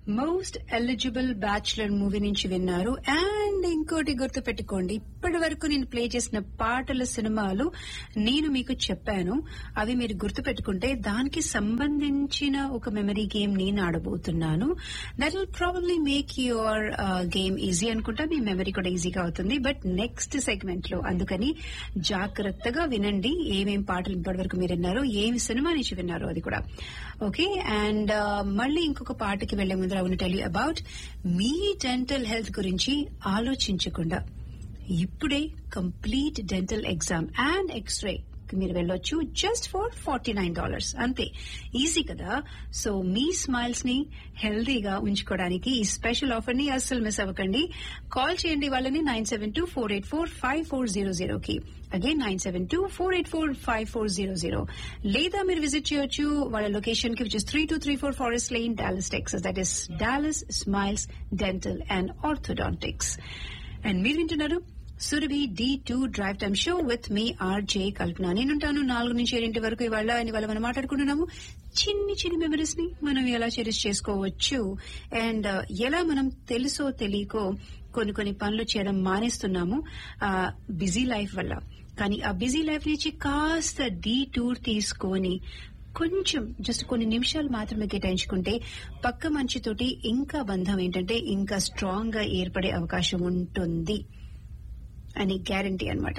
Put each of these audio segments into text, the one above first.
most eligible bachelor movie నుంచి విన్నారు and ఇంకోటి గుర్తు పెట్టుకోండి ఇప్పటి వరకు నేను ప్లే చేసిన పాటల సినిమాలు నేను మీకు చెప్పాను అవి మీరు గుర్తు పెట్టుకుంటే దానికి సంబంధించిన ఒక మెమరీ గేమ్ నేను ఆడబోతున్నాను that will probably make your game easy అనుకుంటా మీ మెమరీ కూడా ఈజీగా అవుతుంది బట్ నెక్స్ట్ సెగ్మెంట్ లో అందుకని జాగ్రత్తగా వినండి ఏమేం పాటలు ఇప్పటి వరకు మీరు విన్నారు ఏమి సినిమా నుంచి విన్నారు అది కూడా ఓకే అండ్ మళ్ళీ ఇంకొక పాటకి వెళ్లే ముందు ఐ టెల్ యూ అబౌట్ మీ డెంటల్ హెల్త్ గురించి ఆలోచించకుండా ఇప్పుడే complete dental exam and x ray మీరు వెళ్ళొచ్చు just for forty nine dollars అంతే ఈజీ కదా సో మీ స్మైల్స్ ని హెల్దీగా ఉంచుకోవడానికి ఈ స్పెషల్ ఆఫర్ ని అస్సలు మిస్ అవ్వకండి కాల్ చేయండి వాళ్ళని nine seven two four eight four five four zero zero కి again nine seven two four eight four five four zero zero లేదా మీరు విజిట్ చేయొచ్చు వాళ్ళ లొకేషన్ కి which is three two three four forest line Dallas Texas that is Dallas smiles dental and orthodontics and మీరు వింటున్నారు Surabhi D two drive time show with మీ RJ Kalpana నేనుంటాను నాలుగు నుంచి ఏడింటి వరకు ఇవాళ ఇవాళ మనం మాట్లాడుకుంటున్నాము చిన్ని చిన్ని మెమరీస్ ని మనం ఎలా చెరిష్ చేసుకోవచ్చు అండ్ ఎలా మనం తెలుసో తెలియకో కొన్ని కొన్ని పనులు చేయడం మానేస్తున్నాము బిజీ లైఫ్ వల్ల కానీ ఆ బిజీ లైఫ్ నుంచి కాస్త డీ టూర్ తీసుకొని కొంచెం జస్ట్ కొన్ని నిమిషాలు మాత్రమే కేటాయించుకుంటే పక్క మనిషితోటి ఇంకా బంధం ఏంటంటే ఇంకా స్ట్రాంగ్ గా ఏర్పడే అవకాశం ఉంటుంది అని గ్యారంటీ అనమాట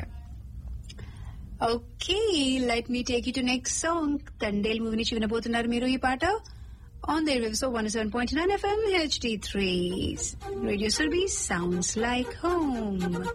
okay let me take to next song Thandel movie నుంచి వినబోతున్నారు మీరు ఈ పాట on there web so one seven point nine FM HD three radio service sounds like home